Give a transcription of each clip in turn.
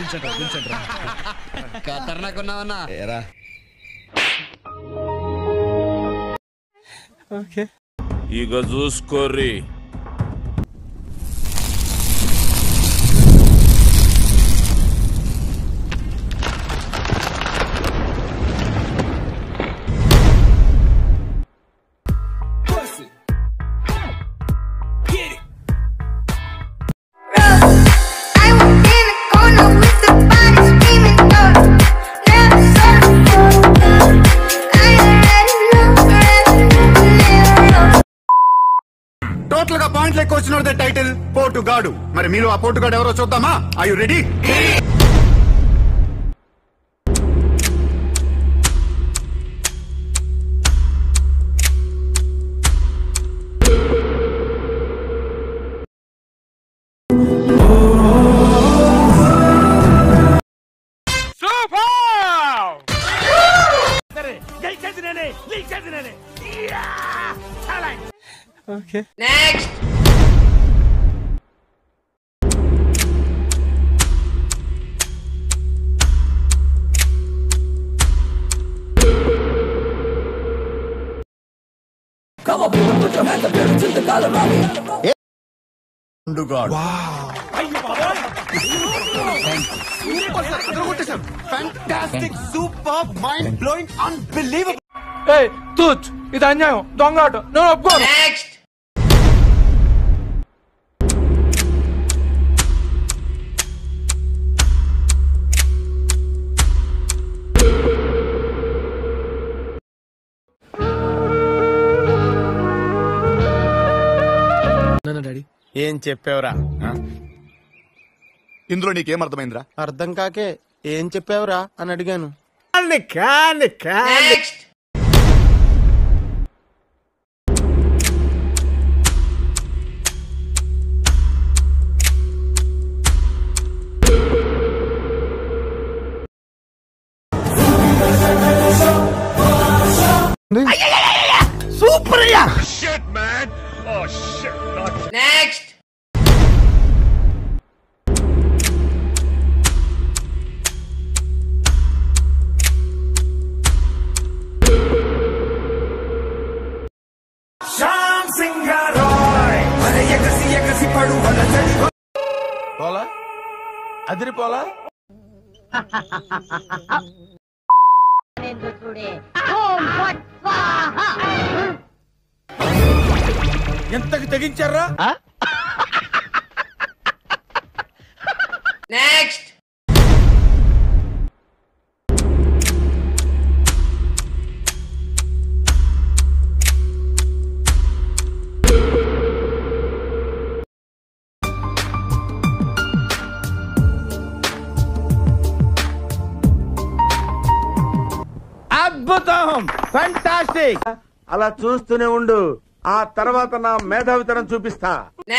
ఖతర్నాక్ ఉన్నావన్నా ఏరా ఇక చూసుకోర్రి I was in the corner with the body screaming, "Go!" Never saw it before. I already know, already know. Total గా పాయింట్లు ఎక్కువ వచ్చిన టైటిల్ పోటుగాడు మరి మీరు ఆ పోటుగాడు ఎవరో చూద్దామా I you ready fantastic super mind blowing unbelievable ఏయ్ తూచ్ ఇది అన్యాయం దొంగ ఆట నేను ఒప్పుకోను ఏం చెప్పావురా ఇందులో నీకేం అర్థమైందిరా అర్థం కాకే ఏం చెప్పావురా అని అడిగాను పోలా అదిరిపోలా ఎంతకి తెగించారా అద్భుతం ఫంటాస్టిక్ అలా చూస్తూనే ఉండు ఆ తర్వాత నా మేధావితనం చూపిస్తా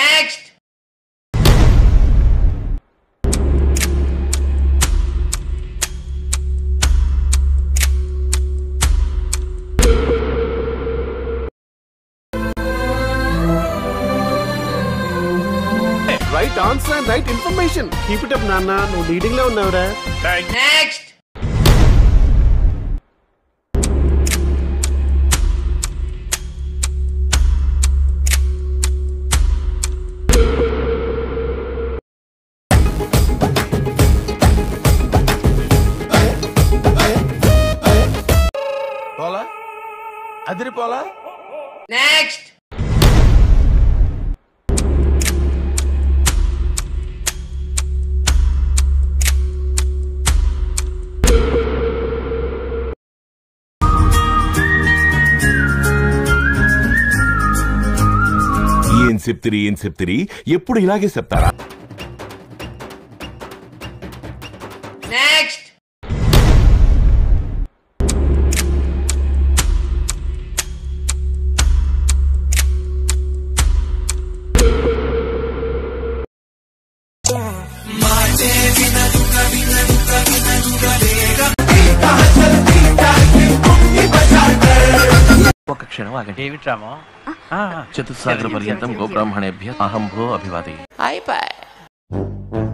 right answer and right information keep it up నాన్న నువ్వు లీడింగ్ లో ఉన్నావురా పోలా అదిరిపోలా ఏం చెప్తిరి ఏం చెప్తిరి ఎప్పుడు ఇలాగే చెప్తారా ఒక క్షణం ఆగండి ఏమిట్రామో చతుస్సాగర పర్యంతం గోబ్రాహ్మణేభ్య అహం భో అభివాది అయిపోయి